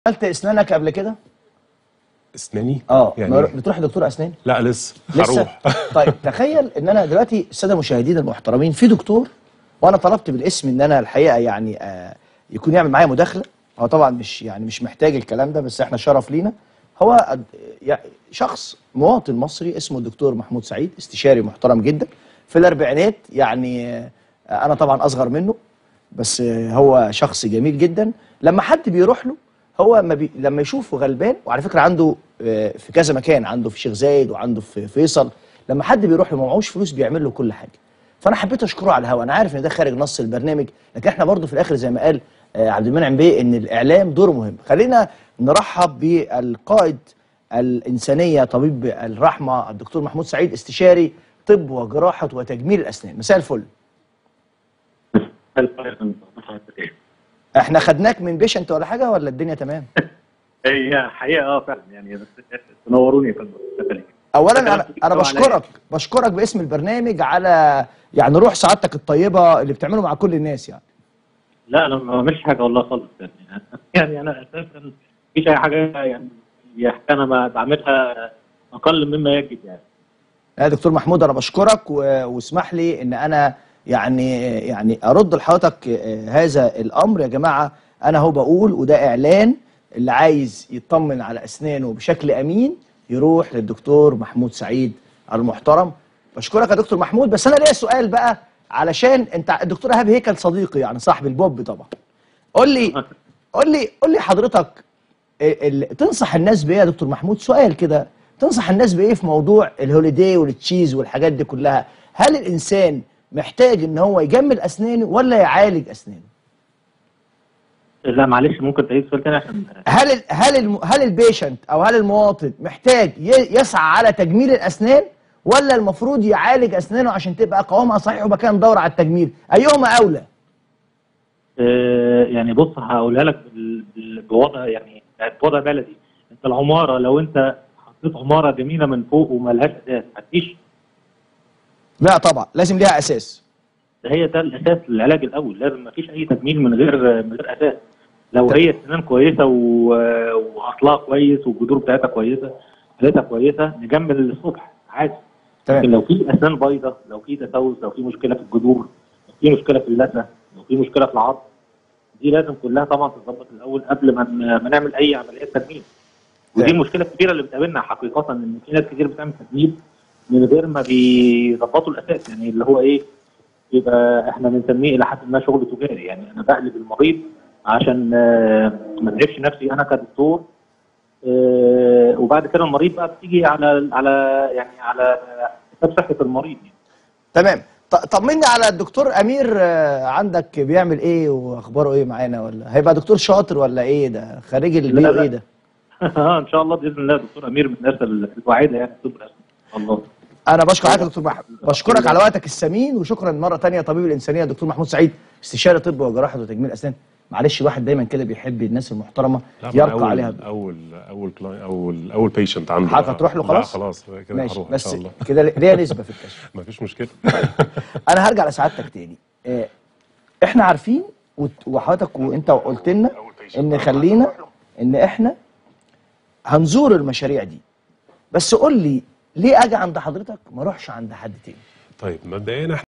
عملت اسنانك قبل كده؟ اسناني اه يعني يعني بتروح لدكتور اسنان؟ لا لسه لسه هروح طيب تخيل ان انا دلوقتي الساده المشاهدين المحترمين في دكتور وانا طلبت بالاسم ان انا الحقيقه يعني آه يكون يعمل معايا مداخله هو طبعا مش يعني مش محتاج الكلام ده بس احنا شرف لينا هو أد- يعني شخص مواطن مصري اسمه الدكتور محمود سعيد استشاري محترم جدا في الاربعينات يعني آه انا طبعا اصغر منه بس آه هو شخص جميل جدا لما حد بيروح له هو ما بي... لما يشوفه غلبان وعلى فكره عنده آه، في كذا مكان عنده في شيخ زايد وعنده في فيصل لما حد بيروح له ما معهوش فلوس بيعمل له كل حاجه فانا حبيت اشكره على الهوا انا عارف ان ده خارج نص البرنامج لكن احنا برضو في الاخر زي ما قال آه، عبد المنعم بيه ان الاعلام دوره مهم خلينا نرحب بالقائد الانسانيه طبيب الرحمه الدكتور محمود سعيد استشاري طب وجراحه وتجميل الاسنان مساء الفل احنا خدناك من بيشنت ولا حاجه ولا الدنيا تمام هي حقيقه اه فعلا يعني بس تنوروني يا فندم شكراً ليك. اولا شكراً انا ليك انا طبعاً بشكرك بشكرك باسم البرنامج على يعني روح سعادتك الطيبه اللي بتعمله مع كل الناس يعني لا انا ما بعملش حاجه والله خالص يعني يعني انا اساسا مفيش اي حاجه يعني يعني انا ما بعملها اقل مما يجب يعني يا دكتور محمود انا بشكرك و- واسمح لي ان انا يعني يعني ارد لحضرتك آه، هذا الامر يا جماعه انا هو بقول وده اعلان اللي عايز يطمن على اسنانه بشكل امين يروح للدكتور محمود سعيد المحترم بشكرك يا دكتور محمود بس انا ليا سؤال بقى علشان انت الدكتور ايهاب هيكل صديقي يعني صاحب البوب طبعا قول لي قول لي قول لي حضرتك ال- ال- تنصح الناس بايه يا دكتور محمود سؤال كده تنصح الناس بايه في موضوع الهوليداي والتشيز والحاجات دي كلها هل الانسان محتاج ان هو يجمل اسنانه ولا يعالج اسنانه لا معلش ممكن تعيد السؤال تاني عشان هل ال هل الم هل البيشنت او هل المواطن محتاج ي- يسعى على تجميل الاسنان ولا المفروض يعالج اسنانه عشان تبقى قوامها صحيح وبقى كده ندور على التجميل ايهما اولى آه، يعني بص هقولها لك بال- بال- بوضع يعني بوضع بلدي انت العماره لو انت حطيت عماره جميله من فوق وملهاش اساس هتعيش لا طبعا لازم ليها اساس ده هي ده الاساس للعلاج الاول لازم ما فيش اي تجميل من غير من غير اساس لو هي السنان كويسه و- واصلها كويس والجذور بتاعتها كويسه حالتها كويسه نجمل الصبح عادي لكن تمام لو في اسنان بايظه لو في تسوس لو في مشكله في الجذور لو في مشكله في اللثه لو في مشكله في العظم دي لازم كلها طبعا تتظبط الاول قبل ما ن- ما نعمل اي عمليات تجميل ودي تمام. المشكله الكبيره اللي بتقابلنا حقيقه ان في ناس كتير بتعمل تجميل من غير ما بيظبطوا الاساس يعني اللي هو ايه يبقى احنا بنسميه الى حد ما شغل تجاري يعني انا بقلب المريض عشان آه، ما اتعبش نفسي انا كدكتور آه، وبعد كده المريض بقى بتيجي على على يعني على حساب صحه المريض يعني. تمام ط- طمني على الدكتور امير آه، عندك بيعمل ايه واخباره ايه معانا ولا هيبقى دكتور شاطر ولا ايه ده خريج البي لا، او لا. ايه ده اه ان شاء الله باذن الله دكتور امير من الناس الواعده يعني في طب الاسنان ان شاء الله انا بشكر حضرتك يا دكتور محمود بشكرك على وقتك الثمين وشكرا مره تانية طبيب الانسانيه دكتور محمود سعيد استشاري طب وجراحه وتجميل اسنان معلش الواحد دايما كده بيحب الناس المحترمه لا، ما يرقى أول عليها اول اول كلاي اول اول بيشنت عنده حضرتك بقى. هتروح له لا خلاص؟ خلاص كده ماشي هروح ان بس شاء الله كده ليها نسبه في الكشف مفيش مشكله انا هرجع لسعادتك تاني آه، احنا عارفين وت- وحضرتك وانت قلت لنا ان خلينا ان احنا هنزور المشاريع دي بس قول لي ليه اجي عند حضرتك ما اروحش عند حد تاني طيب مبدئيا